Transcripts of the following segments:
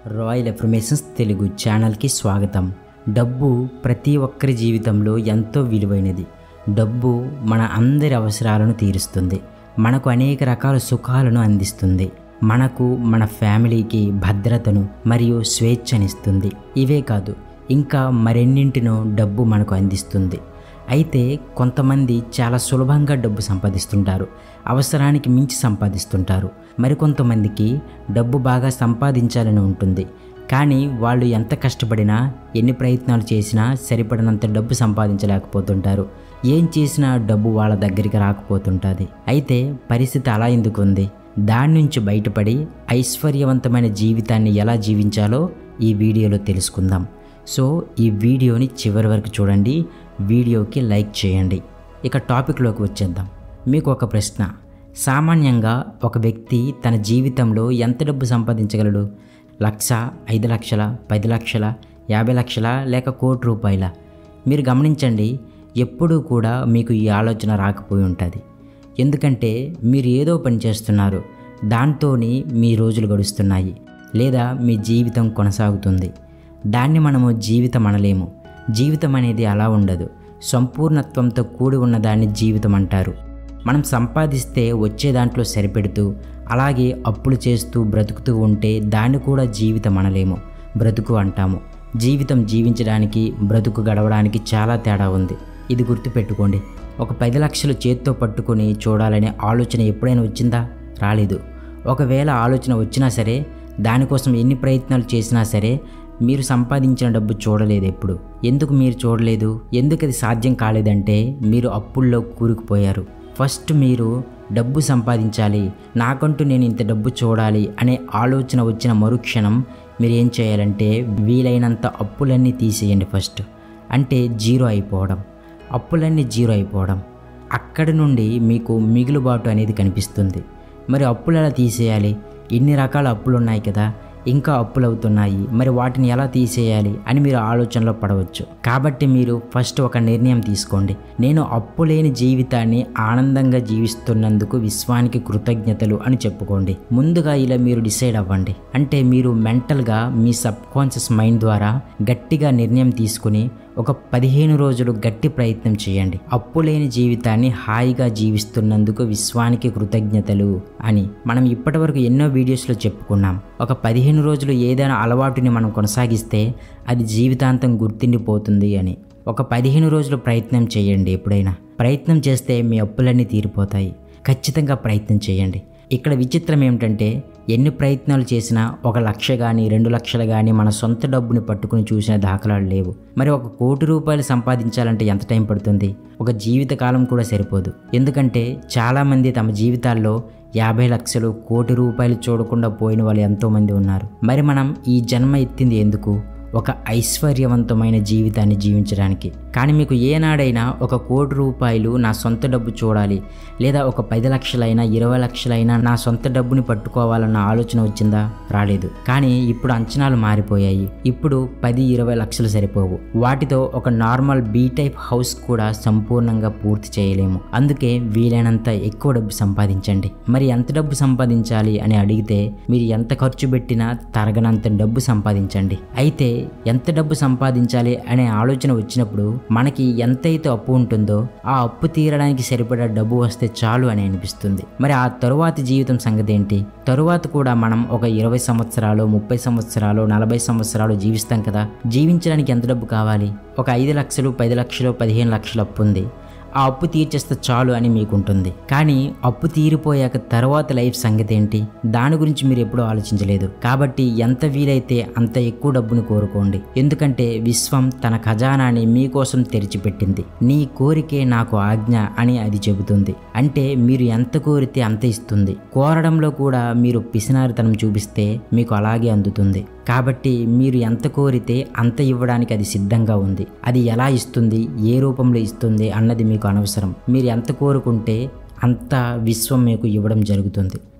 royal affirmations Telugu ఛానల్కి స్వాగతం డబ్బు ప్రతి ఒక్కరి జీవితంలో ఎంతో విలువైనది డబ్బు మన అందరి అవసరాలను తీరుస్తుంది మనకు అనేక రకాల సుఖాలను అందిస్తుంది మనకు మన ఫ్యామిలీకి భద్రతను మరియు స్వేచ్ఛనిస్తుంది ఇవే కాదు ఇంకా మరెన్నింటినో డబ్బు మనకు అందిస్తుంది అయితే కొంతమంది చాలా సులభంగా డబ్బు సంపాదిస్తుంటారు అవసరానికి మించి సంపాదిస్తుంటారు మరికొంతమందికి డబ్బు బాగా సంపాదించాలని ఉంటుంది కానీ వాళ్ళు ఎంత కష్టపడినా ఎన్ని ప్రయత్నాలు చేసినా సరిపడినంత డబ్బు సంపాదించలేకపోతుంటారు ఏం చేసినా డబ్బు వాళ్ళ దగ్గరికి రాకపోతుంటుంది అయితే పరిస్థితి అలా ఎందుకు ఉంది దాని నుంచి బయటపడి ఐశ్వర్యవంతమైన జీవితాన్ని ఎలా జీవించాలో ఈ వీడియోలో తెలుసుకుందాం సో ఈ వీడియోని చివరి వరకు చూడండి వీడియోకి లైక్ చేయండి ఇక టాపిక్లోకి వచ్చేద్దాం మీకు ఒక ప్రశ్న సామాన్యంగా ఒక వ్యక్తి తన జీవితంలో ఎంత డబ్బు సంపాదించగలడు లక్ష ఐదు లక్షల పది లక్షల యాభై లక్షల లేక కోటి రూపాయల మీరు గమనించండి ఎప్పుడూ కూడా మీకు ఈ ఆలోచన రాకపోయి ఉంటుంది ఎందుకంటే మీరు ఏదో పని చేస్తున్నారు దాంతోని మీ రోజులు గడుస్తున్నాయి లేదా మీ జీవితం కొనసాగుతుంది దాన్ని మనము జీవితం అనలేము జీవితం అనేది అలా ఉండదు సంపూర్ణత్వంతో కూడి ఉన్నదాన్ని జీవితం అంటారు మనం సంపాదిస్తే వచ్చే దాంట్లో సరిపెడుతూ అలాగే అప్పులు చేస్తూ బ్రతుకుతూ ఉంటే దాన్ని కూడా జీవితం అనలేము బ్రతుకు అంటాము జీవితం జీవించడానికి బ్రతుకు గడవడానికి చాలా తేడా ఉంది ఇది గుర్తుపెట్టుకోండి ఒక పది లక్షలు చేత్తో పట్టుకొని చూడాలనే ఆలోచన ఎప్పుడైనా వచ్చిందా రాలేదు ఒకవేళ ఆలోచన వచ్చినా సరే దానికోసం ఎన్ని ప్రయత్నాలు చేసినా సరే మీరు సంపాదించిన డబ్బు చూడలేదు ఎప్పుడు ఎందుకు మీరు చూడలేదు ఎందుకు అది సాధ్యం కాలేదంటే మీరు అప్పుల్లో కూరుకుపోయారు ఫస్ట్ మీరు డబ్బు సంపాదించాలి నాకంటూ నేను ఇంత డబ్బు చూడాలి అనే ఆలోచన వచ్చిన మరుక్షణం మీరు ఏం చేయాలంటే వీలైనంత అప్పులన్నీ తీసేయండి ఫస్ట్ అంటే జీరో అయిపోవడం అప్పులన్నీ జీరో అయిపోవడం అక్కడి నుండి మీకు మిగులుబాటు అనేది కనిపిస్తుంది మరి అప్పులు ఎలా తీసేయాలి ఇన్ని రకాల అప్పులు ఉన్నాయి కదా ఇంకా అప్పులు అవుతున్నాయి మరి వాటిని ఎలా తీసేయాలి అని మీరు ఆలోచనలో పడవచ్చు కాబట్టి మీరు ఫస్ట్ ఒక నిర్ణయం తీసుకోండి నేను అప్పు లేని జీవితాన్ని ఆనందంగా జీవిస్తున్నందుకు విశ్వానికి కృతజ్ఞతలు అని చెప్పుకోండి ముందుగా ఇలా మీరు డిసైడ్ అవ్వండి అంటే మీరు మెంటల్గా మీ సబ్ కాన్షియస్ మైండ్ ద్వారా గట్టిగా నిర్ణయం తీసుకుని ఒక పదిహేను రోజులు గట్టి ప్రయత్నం చేయండి అప్పు లేని జీవితాన్ని హాయిగా జీవిస్తున్నందుకు విశ్వానికి కృతజ్ఞతలు అని మనం ఇప్పటివరకు ఎన్నో వీడియోస్లో చెప్పుకున్నాం ఒక పదిహేను రోజులు ఏదైనా అలవాటుని మనం కొనసాగిస్తే అది జీవితాంతం గుర్తుండిపోతుంది అని ఒక పదిహేను రోజులు ప్రయత్నం చేయండి ఎప్పుడైనా ప్రయత్నం చేస్తే మీ అప్పులన్నీ తీరిపోతాయి ఖచ్చితంగా ప్రయత్నం చేయండి ఇక్కడ విచిత్రం ఏమిటంటే ఎన్ని ప్రయత్నాలు చేసినా ఒక లక్ష కానీ రెండు లక్షలు కానీ మన సొంత డబ్బుని పట్టుకుని చూసిన దాఖలాలు లేవు మరి ఒక కోటి రూపాయలు సంపాదించాలంటే ఎంత టైం పడుతుంది ఒక జీవితకాలం కూడా సరిపోదు ఎందుకంటే చాలామంది తమ జీవితాల్లో యాభై లక్షలు కోటి రూపాయలు చూడకుండా పోయిన వాళ్ళు ఎంతోమంది ఉన్నారు మరి మనం ఈ జన్మ ఎత్తింది ఎందుకు ఒక ఐశ్వర్యవంతమైన జీవితాన్ని జీవించడానికి కానీ మీకు ఏనాడైనా ఒక కోటి రూపాయలు నా సొంత డబ్బు చూడాలి లేదా ఒక పది లక్షలైనా ఇరవై లక్షలైనా నా సొంత డబ్బుని పట్టుకోవాలన్న ఆలోచన వచ్చిందా రాలేదు కానీ ఇప్పుడు అంచనాలు మారిపోయాయి ఇప్పుడు పది ఇరవై లక్షలు సరిపోవు వాటితో ఒక నార్మల్ బీ టైప్ హౌస్ కూడా సంపూర్ణంగా పూర్తి చేయలేము అందుకే వీలైనంత ఎక్కువ డబ్బు సంపాదించండి మరి ఎంత డబ్బు సంపాదించాలి అని అడిగితే మీరు ఎంత ఖర్చు పెట్టినా తరగనంత డబ్బు సంపాదించండి అయితే ఎంత డబ్బు సంపాదించాలి అనే ఆలోచన వచ్చినప్పుడు మనకి ఎంతైతే అప్పు ఉంటుందో ఆ అప్పు తీరడానికి సరిపడా డబ్బు వస్తే చాలు అని అనిపిస్తుంది మరి ఆ తరువాతి జీవితం సంగతి ఏంటి తరువాత కూడా మనం ఒక ఇరవై సంవత్సరాలు ముప్పై సంవత్సరాలు నలభై సంవత్సరాలు జీవిస్తాం కదా జీవించడానికి ఎంత డబ్బు కావాలి ఒక ఐదు లక్షలు పది లక్షలు పదిహేను లక్షలు అప్పు ఉంది ఆ అప్పు తీర్చేస్తే చాలు అని మీకుంటుంది కానీ అప్పు తీరిపోయాక తర్వాత లైఫ్ సంగతి ఏంటి దాని గురించి మీరు ఎప్పుడూ ఆలోచించలేదు కాబట్టి ఎంత వీలైతే అంత ఎక్కువ డబ్బును కోరుకోండి ఎందుకంటే విశ్వం తన ఖజానాని మీకోసం తెరిచిపెట్టింది నీ కోరికే నాకు ఆజ్ఞ అని అది చెబుతుంది అంటే మీరు ఎంత కోరితే అంత ఇస్తుంది కోరడంలో కూడా మీరు పిసినారితనం చూపిస్తే మీకు అలాగే అందుతుంది కాబట్టి మీరు ఎంత కోరితే అంత ఇవ్వడానికి అది సిద్ధంగా ఉంది అది ఎలా ఇస్తుంది ఏ రూపంలో ఇస్తుంది అన్నది మీకు అనవసరం మీరు ఎంత కోరుకుంటే అంత విశ్వం మీకు ఇవ్వడం జరుగుతుంది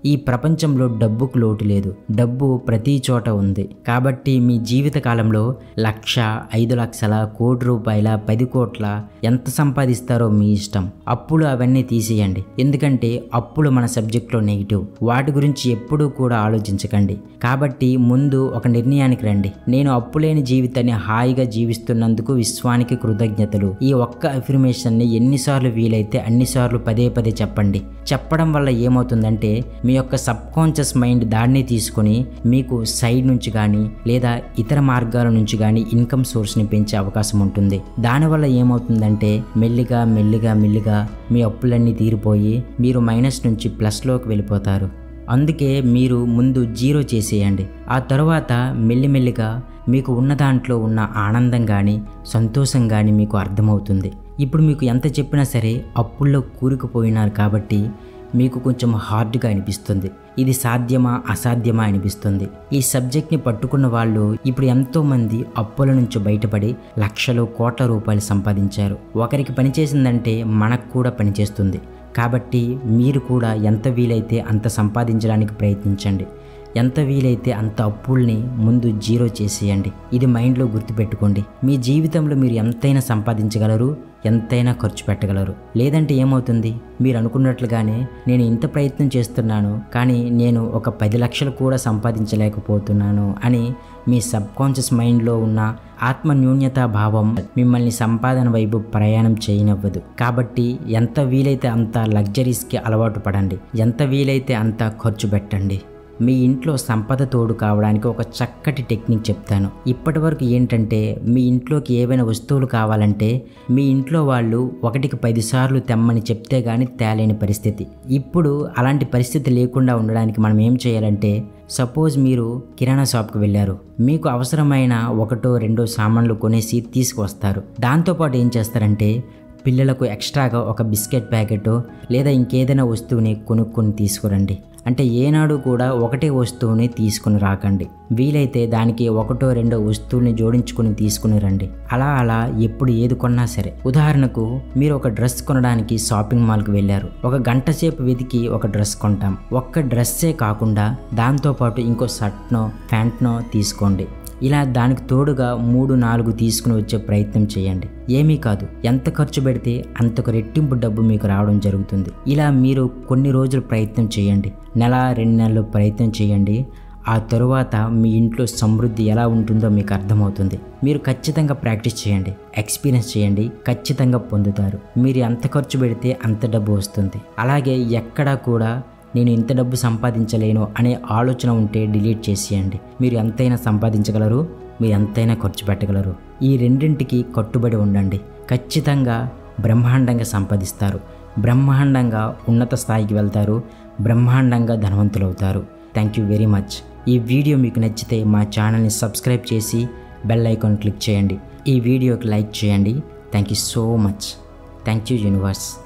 ఈ ప్రపంచంలో డబ్బుకు లోటు లేదు డబ్బు ప్రతి చోట ఉంది కాబట్టి మీ జీవిత కాలంలో లక్ష ఐదు లక్షల కోటి రూపాయల పది కోట్ల ఎంత సంపాదిస్తారో మీ ఇష్టం అప్పులు అవన్నీ తీసేయండి ఎందుకంటే అప్పులు మన సబ్జెక్ట్లో నెగిటివ్ వాటి గురించి ఎప్పుడూ కూడా ఆలోచించకండి కాబట్టి ముందు ఒక నిర్ణయానికి రండి నేను అప్పులేని జీవితాన్ని హాయిగా జీవిస్తున్నందుకు విశ్వానికి కృతజ్ఞతలు ఈ ఒక్క అఫర్మేషన్ని ఎన్నిసార్లు వీలైతే అన్నిసార్లు పదే పదే చెప్పండి చెప్పడం వల్ల ఏమవుతుందంటే మీ యొక్క సబ్ కాన్షియస్ మైండ్ దాన్ని తీసుకొని మీకు సైడ్ నుంచి కానీ లేదా ఇతర మార్గాల నుంచి కానీ ఇన్కమ్ సోర్స్ని పెంచే అవకాశం ఉంటుంది దానివల్ల ఏమవుతుందంటే మెల్లిగా మెల్లిగా మెల్లిగా మీ అప్పులన్నీ తీరిపోయి మీరు మైనస్ నుంచి ప్లస్లోకి వెళ్ళిపోతారు అందుకే మీరు ముందు జీరో చేసేయండి ఆ తరువాత మెల్లిమెల్లిగా మీకు ఉన్న దాంట్లో ఉన్న ఆనందం కానీ సంతోషం కానీ మీకు అర్థమవుతుంది ఇప్పుడు మీకు ఎంత చెప్పినా సరే అప్పుల్లో కూరుకుపోయినారు కాబట్టి మీకు కొంచెం హార్డ్గా అనిపిస్తుంది ఇది సాధ్యమా అసాధ్యమా అనిపిస్తుంది ఈ సబ్జెక్ట్ని పట్టుకున్న వాళ్ళు ఇప్పుడు ఎంతోమంది అప్పుల నుంచి బయటపడి లక్షలు కోట్ల రూపాయలు సంపాదించారు ఒకరికి పనిచేసిందంటే మనకు కూడా పనిచేస్తుంది కాబట్టి మీరు కూడా ఎంత వీలైతే అంత సంపాదించడానికి ప్రయత్నించండి ఎంత వీలైతే అంత అప్పుల్ని ముందు జీరో చేసేయండి ఇది మైండ్లో గుర్తుపెట్టుకోండి మీ జీవితంలో మీరు ఎంతైనా సంపాదించగలరు ఎంతైనా ఖర్చు పెట్టగలరు లేదంటే ఏమవుతుంది మీరు అనుకున్నట్లుగానే నేను ఇంత ప్రయత్నం చేస్తున్నాను కానీ నేను ఒక పది లక్షలు కూడా సంపాదించలేకపోతున్నాను అని మీ సబ్ కాన్షియస్ మైండ్లో ఉన్న ఆత్మ న్యూన్యతా భావం మిమ్మల్ని సంపాదన వైపు ప్రయాణం చేయనివ్వదు కాబట్టి ఎంత వీలైతే అంత లగ్జరీస్కి అలవాటు పడండి ఎంత వీలైతే అంత ఖర్చు పెట్టండి మీ ఇంట్లో సంపద తోడు కావడానికి ఒక చక్కటి టెక్నిక్ చెప్తాను ఇప్పటి వరకు ఏంటంటే మీ ఇంట్లోకి ఏవైనా వస్తువులు కావాలంటే మీ ఇంట్లో వాళ్ళు ఒకటికి పదిసార్లు తెమ్మని చెప్తే కానీ తేలేని పరిస్థితి ఇప్పుడు అలాంటి పరిస్థితి లేకుండా ఉండడానికి మనం ఏం చేయాలంటే సపోజ్ మీరు కిరాణా షాప్కి వెళ్ళారు మీకు అవసరమైన ఒకటో రెండో సామాన్లు కొనేసి తీసుకువస్తారు దాంతోపాటు ఏం చేస్తారంటే పిల్లలకు ఎక్స్ట్రాగా ఒక బిస్కెట్ ప్యాకెట్ లేదా ఇంకేదైనా వస్తువుని కొనుక్కొని తీసుకురండి అంటే ఏనాడు కూడా ఒకటే వస్తువుని తీసుకుని రాకండి వీలైతే దానికి ఒకటో రెండో వస్తువుని జోడించుకుని తీసుకుని రండి అలా అలా ఎప్పుడు ఏది కొన్నా సరే ఉదాహరణకు మీరు ఒక డ్రెస్ కొనడానికి షాపింగ్ మాల్కి వెళ్ళారు ఒక గంట సేపు వెతికి ఒక డ్రెస్ కొంటాం ఒక్క డ్రెస్సే కాకుండా దాంతోపాటు ఇంకో షర్ట్నో ప్యాంట్నో తీసుకోండి ఇలా దానికి తోడుగా మూడు నాలుగు తీసుకుని వచ్చే ప్రయత్నం చేయండి ఏమీ కాదు ఎంత ఖర్చు పెడితే అంతకు రెట్టింపు డబ్బు మీకు రావడం జరుగుతుంది ఇలా మీరు కొన్ని రోజులు ప్రయత్నం చేయండి నెల రెండు నెలలు ప్రయత్నం చేయండి ఆ తరువాత మీ ఇంట్లో సమృద్ధి ఎలా ఉంటుందో మీకు అర్థమవుతుంది మీరు ఖచ్చితంగా ప్రాక్టీస్ చేయండి ఎక్స్పీరియన్స్ చేయండి ఖచ్చితంగా పొందుతారు మీరు ఎంత ఖర్చు పెడితే అంత డబ్బు వస్తుంది అలాగే ఎక్కడా కూడా నేను ఇంత డబ్బు సంపాదించలేను అనే ఆలోచన ఉంటే డిలీట్ చేసేయండి మీరు ఎంతైనా సంపాదించగలరు మీరు ఎంతైనా ఖర్చు పెట్టగలరు ఈ రెండింటికి కట్టుబడి ఉండండి ఖచ్చితంగా బ్రహ్మాండంగా సంపాదిస్తారు బ్రహ్మాండంగా ఉన్నత స్థాయికి వెళ్తారు బ్రహ్మాండంగా ధనవంతులవుతారు థ్యాంక్ యూ వెరీ మచ్ ఈ వీడియో మీకు నచ్చితే మా ఛానల్ని సబ్స్క్రైబ్ చేసి బెల్ ఐకాన్ క్లిక్ చేయండి ఈ వీడియోకి లైక్ చేయండి thank you so much thank you universe